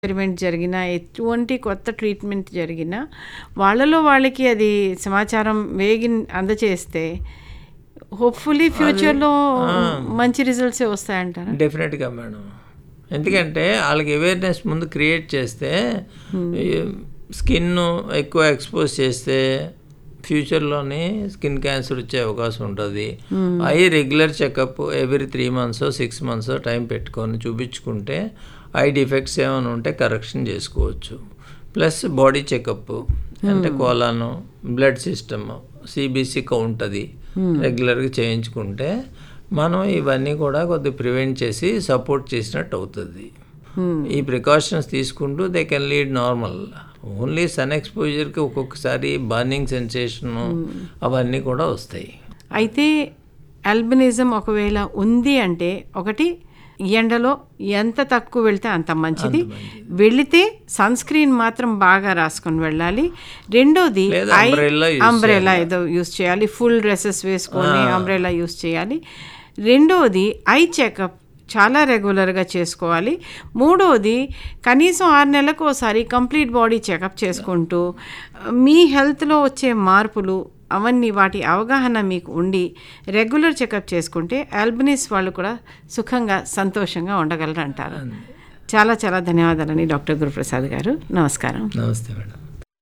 experiment జరిగినా ఎటువంటి కొత్త ట్రీట్మెంట్ జరిగినా వాళ్ళలో వాళ్ళకి అది సమాచారం వేగి అందచేస్తే హోప్ఫుల్లీ ఫ్యూచర్లో మంచి రిజల్ట్సే వస్తాయంటారా డెఫినెట్గా మేడం ఎందుకంటే వాళ్ళకి అవేర్నెస్ ముందు క్రియేట్ చేస్తే స్కిన్ ఎక్కువ ఎక్స్పోజ్ చేస్తే ఫ్యూచర్లోని స్కిన్ క్యాన్సర్ వచ్చే అవకాశం ఉంటుంది ఐ regular checkup every three months six months time పెట్టుకొని చూపించుకుంటే ఐ డిఫెక్ట్స్ ఏమైనా ఉంటే కరెక్షన్ చేసుకోవచ్చు ప్లస్ బాడీ చెకప్ అంటే కోలాను బ్లడ్ సిస్టమ్ సిబిసి కౌంట్ అది రెగ్యులర్గా చేయించుకుంటే మనం ఇవన్నీ కూడా కొద్దిగా ప్రివెంట్ చేసి సపోర్ట్ చేసినట్టు అవుతుంది ఈ ప్రికాషన్స్ తీసుకుంటూ they can lead normal only sun ఎక్స్పోజర్కి ఒక్కొక్కసారి బర్నింగ్ సెన్సేషన్ అవన్నీ కూడా వస్తాయి అయితే అల్బినిజం ఒకవేళ ఉంది అంటే ఒకటి ఎండలో ఎంత తక్కువ వెళ్తే అంత మంచిది వెళితే సన్ స్క్రీన్ మాత్రం బాగా రాసుకొని వెళ్ళాలి రెండోది లేదా umbrella use అంబ్రెలా ఏదో యూస్ చేయాలి ఫుల్ డ్రెస్సెస్ వేసుకొని అంబ్రెలా యూస్ చేయాలి రెండోది ఐ చెకప్ చాలా రెగ్యులర్గా చేసుకోవాలి మూడోది కనీసం ఆరు నెలలకు ఒకసారి కంప్లీట్ బాడీ చెకప్ చేసుకుంటూ మీ హెల్త్లో వచ్చే మార్పులు అవన్నీ వాటి అవగాహన మీకు ఉండి రెగ్యులర్ చెకప్ చేసుకుంటే ఆల్బనీస్ వాళ్ళు కూడా సుఖంగా సంతోషంగా ఉండగలరు అంటారు చాలా చాలా ధన్యవాదాలండి డాక్టర్ గురుప్రసాద్ గారు నమస్కారం నమస్తే మేడం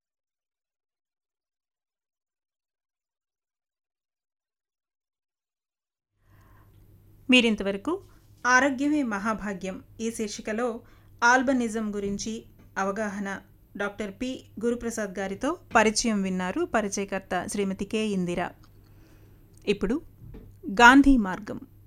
మీరింతవరకు ఆరోగ్యమే మహాభాగ్యం ఈ శీర్షికలో ఆల్బనిజం గురించి అవగాహన డాక్టర్ పి గురుప్రసాద్ గారితో పరిచయం విన్నారు పరిచయకర్త శ్రీమతి కె ఇందిర ఇప్పుడు గాంధీ మార్గం